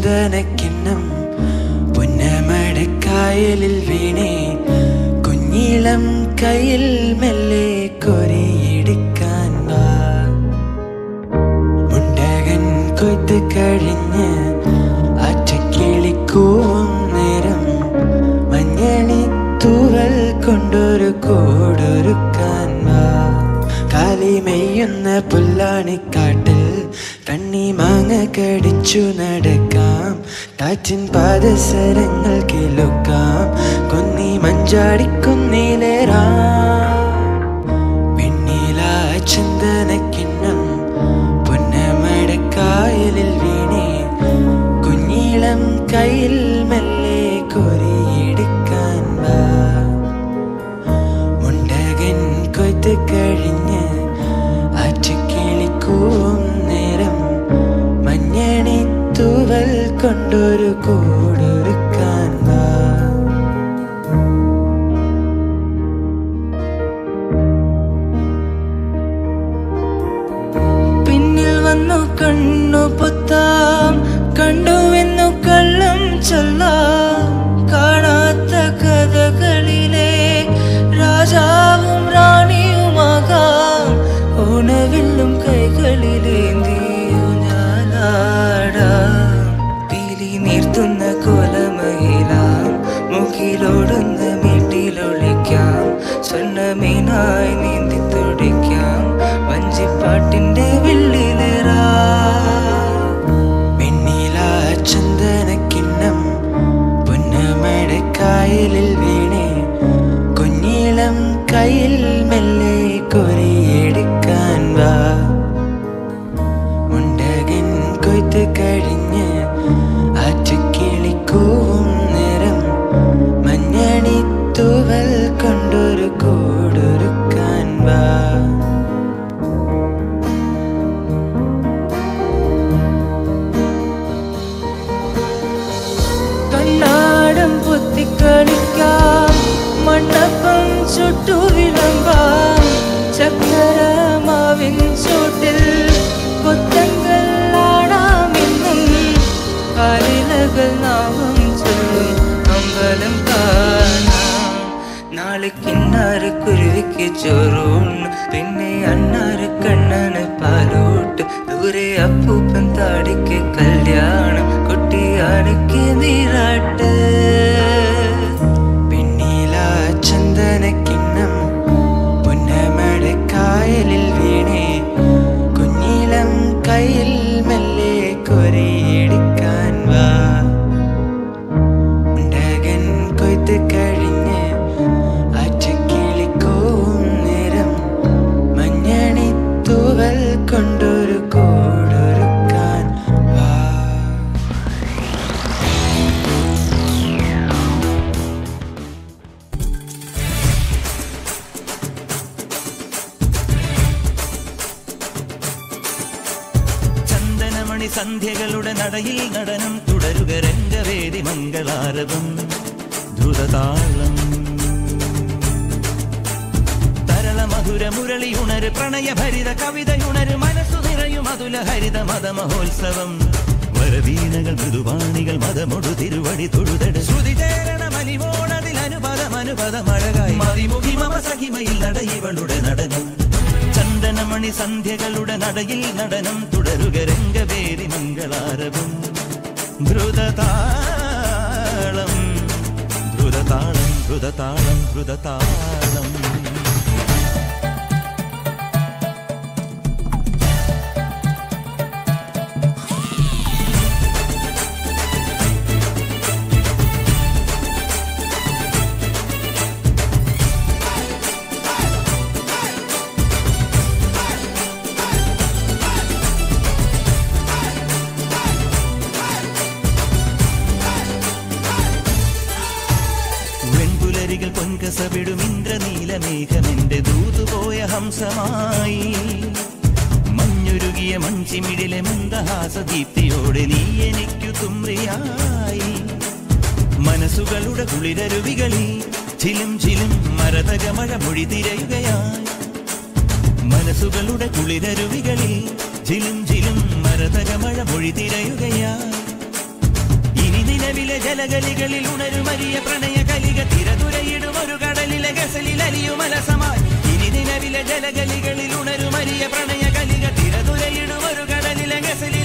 ചന്ദനക്കിണ്ണം പുന്നമടക്കായലിൽ വീണേ കുഞ്ഞിളം കയ്യിൽ മെല്ലെ കൊരിയെടുക്കാൻ വാ മുണ്ടകൻ കൊയ്ത്ത് കഴിഞ്ഞ് അറ്റക്കിളിക്കൂവും നേരം മഞ്ഞണി തൂവൽ കൊണ്ടൊരു കോടൊരുക്കാൻ വാ കാലിമെയ്യുന്ന പുല്ലാണിക്കാട്ടിൽ കണ്ണി മാങ്ങ കടിച്ചു നടക്കാം കാറ്റിൻ പാദസരങ്ങൾ കിലുക്കാം കൊന്നി മഞ്ചാടിക്കുന്നിലേറാം വെണ്ണില ചന്ദനക്കിണ്ണം പുന്നമടക്കായലിൽ വീണേ കുഞ്ഞിളം കയ്യിൽ മെല്ലെ കൊരിയെടുക്കാൻ വാ മുണ്ടകൻ കൊയ്ത്ത് കഴിഞ്ഞ് ആറ്റുകിളിക്കൂവും നേരം മഞ്ഞണി തൂവൽ കൊണ്ടൊരു കൂടൊരുക്കാൻ വാ പിന്നിൽ വന്നു കണ്ണു പൊത്താം കണ്ടുവെന്നു കള്ളം ചൊല്ലാം കാണാത്ത കഥകളിലെ രാജാവും റാണിയുമാകാം ഓണവില്ലും കൈകളിലേന്തിയോ ഞാനാടാം പീലി നീർത്തുന്ന കോലമയിലാം മുഖിലോടുന്ന വീട്ടിലൊളിക്കാം സ്വർണ്ണമീനായി നീന്തി തുടിക്കാം വഞ്ചിപ്പാട്ടിന്റെ വില്ലിലേറാ വെണ്ണില ചന്ദനക്കിണ്ണം പുന്നമടക്കായലിൽ വീണേ കുഞ്ഞിളം കയ്യിൽ മെല്ലെ കൊരിയെടുക്കാൻ വാ മുണ്ടകൻ കൊയ്ത്ത് കഴിഞ്ഞ് ആറ്റുകിളിക്കൂവും നേരം മഞ്ഞണി തൂവൽ കൊണ്ടൊരു കൂടൊരുക്കാൻ വാ കണ്ണാടം പൊത്തിക്കളിക്കാം മണ്ണപ്പം ചുട്ടു വിളമ്പാം ചക്കരമാവിൻ ചൂട്ടിൽ കൊത്തങ്ങൾ ആടാമെന്നും കാലിലകൾ നാമം ചൊല്ലും അമ്പലം കാണാം നാളെ കിന്നാറ് കുരുവിക്ക് ചോറൂണ് പിന്നെ അണ്ണാറ് കണ്ണന് പാലോട്ട് ദൂരെ അപ്പൂപ്പൻ താടിക്ക് കല്യാണം കുട്ടിയാടിക്ക് നീരാട്ട് പിന്നീല ചന്ദനക്കിണ്ണം പുന്നമടക്കായലിൽ വീണേ കുഞ്ഞിളം കയ്യിൽ മെല്ലെ കൊരിയെടുക്കാൻ വാ ഉണ്ടകൻ കൊയ്ത്ത് കഴിഞ്ഞ് ആറ്റക്കിളിക്കൂവും നേരം മഞ്ഞണി തൂവൽ കൊണ്ടൊരു കോടൊരുക്കാൻ വാ ചന്ദനമണി സന്ധ്യകളുടെ നടയിൽ നടനം തുടരുക രംഗവേദി മംഗളാരവം ദ്രുതതാളം തരള മധുര മുരളി ഉണര് പ്രണയഭരിത കവിതയുണര് മനസ്സു നിറയും അതുല ഹരിത മത മഹോത്സവം വരവീണകൾ മൃദുവാണികൾ മതമൊടു തിരുവടി തൊഴുതട് ശ്രുതി ചേരണ മലിവോണതിൽ അനുപദം അനുപദം അഴകായി മതിമുഖി മമ സഹിമയിൽ നടയിവളുടെ നടനം ചന്ദനമണി സന്ധ്യകളുടെ നടയിൽ നടനം തുടരുക രംഗവേദി മംഗളാരവം ദ്രുതതാളം ദ്രുതതാളം ദ്രുതതാളം ദ്രുതതാളം വെൺപുലരികൾ പൊൻകസവിടും ഇന്ദ്രനീലമേഘമെന്റെ ദൂതുപോയ ഹംസമായി മഞ്ഞുരുകിയ മൺചിമിടിലെ മന്ദഹാസദീപ്തിയോടെ നീ എനിക്കു തുമ്രിയായി മനസ്സുകളുടെ കുളിരരുവികളിൽ ചിലും ചിലും മരതക മഴ മൊഴി തിരയുകയായി മനസ്സുകളുടെ കുളിരരുവികളിൽ ചിലും ചിലും മരതക മഴ മൊഴി തിരയുകയായി നിലവിലെ ജലഗലികളിൽ ഉണരുമരിയ പ്രണയ കലിക തിരതുരയിടും ഒരു കടലിലെ ഗസലിൽ അലിയുമലസമായി ഇനി നിലവിലെ ജലഗലികളിൽ ഉണരുമരിയ പ്രണയ കലിക തിരതുരയിടും ഒരു കടലിലെ ഗസലിൽ